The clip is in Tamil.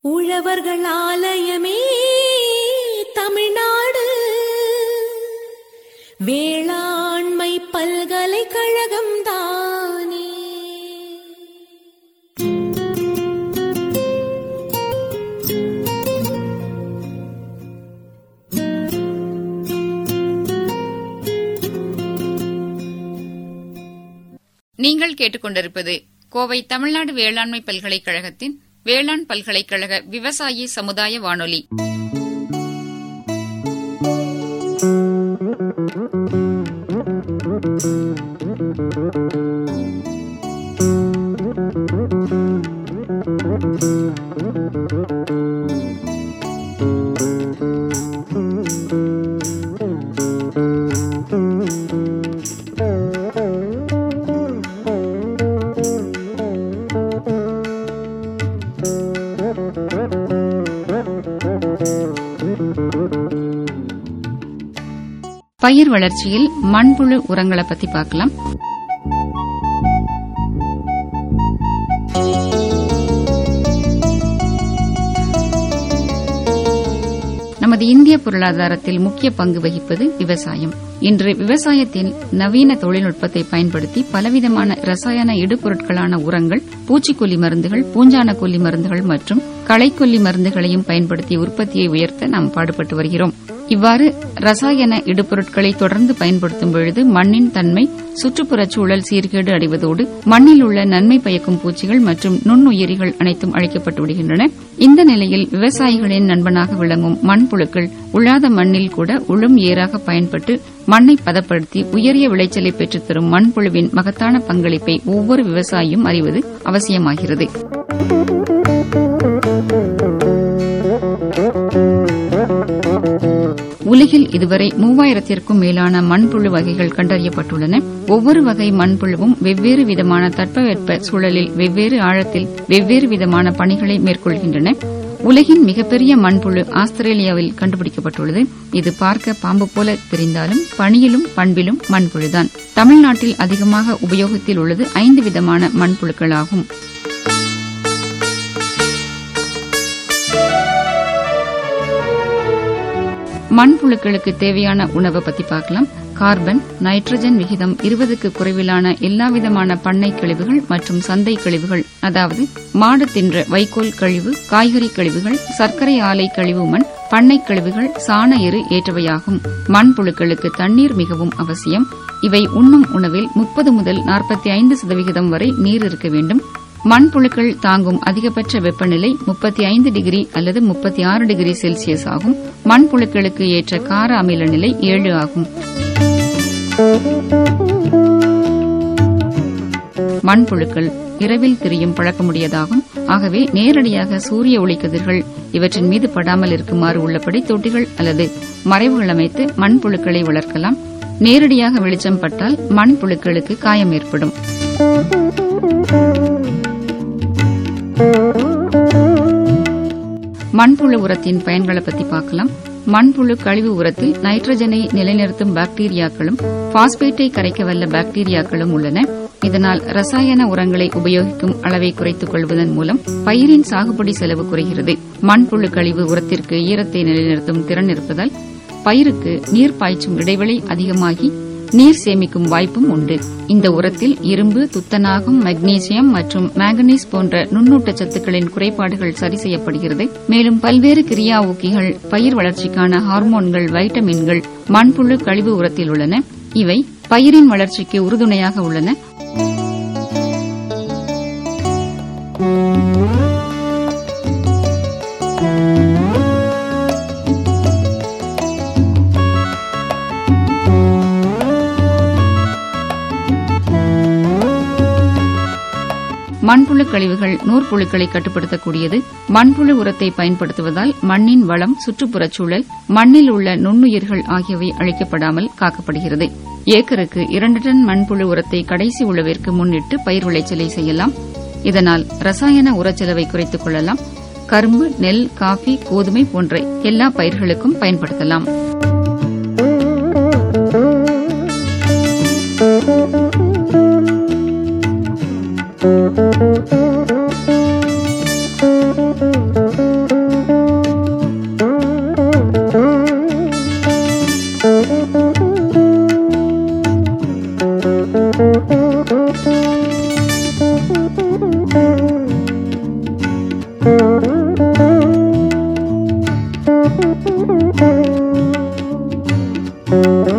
உழவர்கள் ஆலயமே தமிழ்நாடு வேளாண்மை பல்கலைக்கழகம் தானே நீங்கள் கேட்டுக்கொண்டிருப்பது கோவை தமிழ்நாடு வேளாண்மை பல்கலைக்கழகத்தின் வேளாண் பல்கலைக்கழக விவசாயி சமுதாய வானொலி பயிர் வளர்ச்சியில் மண்புழு உரங்களை பத்தி பார்க்கலாம் நமது இந்திய பொருளாதாரத்தில் முக்கிய பங்கு வகிப்பது விவசாயம் இன்று விவசாயத்தில் நவீன தொழில்நுட்பத்தை பயன்படுத்தி பலவிதமான ரசாயன இடுபொருட்களான உரங்கள் பூச்சிக்கொல்லி மருந்துகள் பூஞ்சான கொல்லி மருந்துகள் மற்றும் களைக்கொல்லி மருந்துகளையும் பயன்படுத்தி உற்பத்தியை உயர்த்த நாம் பாடுபட்டு வருகிறோம் இவ்வாறு ரசாயன இடுபொருட்களை தொடர்ந்து பயன்படுத்தும் பொழுது மண்ணின் தன்மை சுற்றுப்புறச் சூழல் சீர்கேடு அடைவதோடு மண்ணில் உள்ள நன்மை பயக்கும் பூச்சிகள் மற்றும் நுண்ணுயிரிகள் அனைத்தும் அழிக்கப்பட்டு விடுகின்றன இந்த நிலையில் விவசாயிகளின் நண்பனாக விளங்கும் மண்புழுக்கள் உழாத மண்ணில் கூட உளும் ஏராக பயன்பட்டு மண்ணை பதப்படுத்தி உயரிய விளைச்சலை பெற்றுத்தரும் மண்புழுவின் மகத்தான பங்களிப்பை ஒவ்வொரு விவசாயியும் அறிவது அவசியமாகிறது உலகில் இதுவரை மூவாயிரத்திற்கும் மேலான மண்புழு வகைகள் கண்டறியப்பட்டுள்ளன ஒவ்வொரு வகை மண்புழுவும் வெவ்வேறு விதமான தட்பவெட்ப சூழலில் வெவ்வேறு ஆழத்தில் வெவ்வேறு விதமான பணிகளை மேற்கொள்கின்றன உலகின் மிகப்பெரிய மண்புழு ஆஸ்திரேலியாவில் கண்டுபிடிக்கப்பட்டுள்ளது இது பார்க்க பாம்பு போல தெரிந்தாலும் பணியிலும் பண்பிலும் மண்புழுதான் தமிழ்நாட்டில் அதிகமாக உபயோகத்தில் உள்ளது ஐந்து விதமான மண்புழுக்களாகும் மண்புழுக்களுக்கு தேவையான உணவை பத்தி பார்க்கலாம் கார்பன் நைட்ரஜன் விகிதம் இருபதுக்கு குறைவிலான எல்லாவிதமான பண்ணை கழிவுகள் மற்றும் சந்தை கழிவுகள் அதாவது மாடு தின்ற வைக்கோல் கழிவு காய்கறி கழிவுகள் சர்க்கரை ஆலை கழிவு மண் பண்ணை கழிவுகள் சாண எரு ஏற்றவையாகும் மண்புழுக்களுக்கு தண்ணீர் மிகவும் அவசியம் இவை உண்ணும் உணவில் முப்பது முதல் நாற்பத்தி ஐந்து சதவிகிதம் வரை நீர் இருக்க வேண்டும் மண்புழுக்கள் தாங்கும் அதிகபட்ச வெப்பநிலை முப்பத்தி ஐந்து டிகிரி அல்லது முப்பத்தி ஆறு டிகிரி செல்சியஸ் ஆகும் மண்புழுக்களுக்கு ஏற்ற கார அமில நிலை ஏழு ஆகும் மண்புழுக்கள் இரவில் திரியும் பழக்கமுடையதாகும் ஆகவே நேரடியாக சூரிய ஒளிக்கதிர்கள் இவற்றின் மீது படாமல் இருக்குமாறு உள்ளபடி தொட்டிகள் அல்லது மறைவுகள் அமைத்து மண்புழுக்களை வளர்க்கலாம் நேரடியாக வெளிச்சம் பட்டால் மண்புழுக்களுக்கு காயம் ஏற்படும் மண்புழு உரத்தின் பயன்களை பத்தி பார்க்கலாம் மண்புழு கழிவு உரத்தில் நைட்ரஜனை நிலைநிறுத்தும் பாக்டீரியாக்களும் பாஸ்பேட்டை கரைக்க வல்ல பாக்டீரியாக்களும் உள்ளன இதனால் ரசாயன உரங்களை உபயோகிக்கும் அளவை குறைத்துக் கொள்வதன் மூலம் பயிரின் சாகுபடி செலவு குறைகிறது மண்புழு கழிவு உரத்திற்கு ஈரத்தை நிலைநிறுத்தும் திறன் இருப்பதால் பயிருக்கு நீர் பாய்ச்சும் இடைவெளி அதிகமாகி நீர் சேமிக்கும் வாய்ப்பும் உண்டு இந்த உரத்தில் இரும்பு துத்தநாகம் மக்னீசியம் மற்றும் மாங்கனீஸ் போன்ற நுண்ணூட்ட சத்துக்களின் குறைபாடுகள் சரி செய்யப்படுகிறது மேலும் பல்வேறு கிரியா ஊக்கிகள் பயிர் வளர்ச்சிக்கான ஹார்மோன்கள் வைட்டமின்கள் மண்புழு கழிவு உரத்தில் உள்ளன இவை பயிரின் வளர்ச்சிக்கு உறுதுணையாக உள்ளன மண்புழு கழிவுகள் நூற்புழுக்களை கட்டுப்படுத்தக்கூடியது மண்புழு உரத்தை பயன்படுத்துவதால் மண்ணின் வளம் சுற்றுப்புறச் சூழல் மண்ணில் உள்ள நுண்ணுயிர்கள் ஆகியவை அழிக்கப்படாமல் காக்கப்படுகிறது ஏக்கருக்கு இரண்டு டன் மண்புழு உரத்தை கடைசி உழவிற்கு முன்னிட்டு பயிர் விளைச்சலை செய்யலாம் இதனால் ரசாயன உரச்செலவை குறைத்துக் கொள்ளலாம் கரும்பு நெல் காஃபி கோதுமை போன்ற எல்லா பயிர்களுக்கும் பயன்படுத்தலாம் Thank you.